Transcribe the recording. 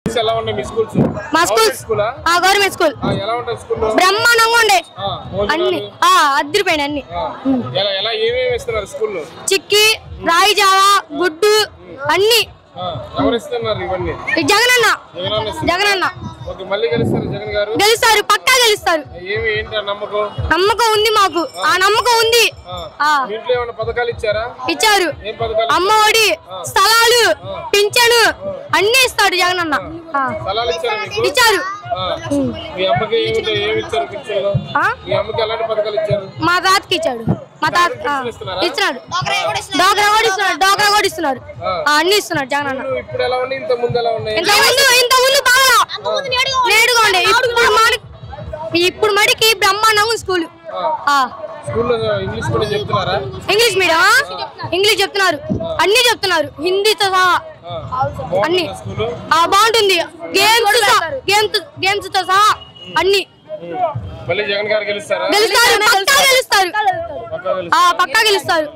Facilities ఎలా ఉన్నాయి మీ schools మా స్కూల్ స్కూలా ఆ గవర్నమెంట్ స్కూల్ ఎలా ఉంటాయి స్కూల్లో బ్రహ్మాండంగా ఉండే ఆ, భోజనాలు? అన్ని ఆ అద్దరిపోయినాయి అన్ని ఆ, ఎలా ఎలా ఏమేమి ఇస్తున్నారు స్కూల్లో చిక్కి రాయి జావా గుడ్డు అన్ని ఆ, ఎవరు ఇస్తున్నారు ఇవన్నీ ఈ జగనన్న జగన్ ఇస్తున్నారు జగనన్న ఓకే మళ్ళీ గెలుస్తారు జగన్ గారు గెలుస్తారు పక్కా గెలుస్తారు ఏమి ఏంటి ఆ నమ్మకం నమ్మకం ఉంది మాకు ఆ నమ్మకం ఉంది ఆ, ఆ మీ ఇంట్లో ఏమైనా పథకాలు ఇచ్చారా ఇచ్చారు ఏం పథకాలు అమ్మ ఒడి స్థలాలు పింఛను అన్ని ఇస్తాడు జగనన్న ఆ, స్థలాలు ఇచ్చారా మీకు ఇచ్చారు ఆ, మీ అమ్మకి ఏమి ఏమి ఇచ్చారు పింఛన్లో ఆ? మీ అమ్మకి ఎలాంటి పథకాలు ఇచ్చారు మా తాతకి ఇచ్చాడు మా తాత ఆ, ఇస్తున్నారా? ఇస్తున్నాడు డోకరా కూడా ఇస్తున్నాడు డోకరా కూడా ఇస్తున్నాడు ఆ, అన్ని ఇస్తున్నాడు జగనన్న ఇప్పుడు- ఇప్పుడు ఎలా ఉన్నాయి ఇంత ముందు ఎలా ఉన్నాయి ఇంత ముందు ఇంత ముందు బాగా నేడుగా ఉండే ఇప్పుడు మన ఇప్పుడు మడికి బ్రహ్మాండంగా స్కూల్ స్కూల్లో ఇంగ్లీష్ కూడా చెప్తున్నారా ఇంగ్లీష్ మీడియం ఇంగ్లీష్ చెప్తున్నారు అన్ని చెప్తున్నారు హిందీతో సహా ఆ, అన్ని బాగుంటుందా స్కూలు ఆ బాగుంటుంది గేమ్స్ గేమ్స్ గేమ్స్ తో సహా అన్ని మళ్ళీ జగన్ గారు గెలుస్తారా గెలుస్తారు పక్కా గెలుస్తారు పక్కా ఆ పక్కా గెలుస్తారు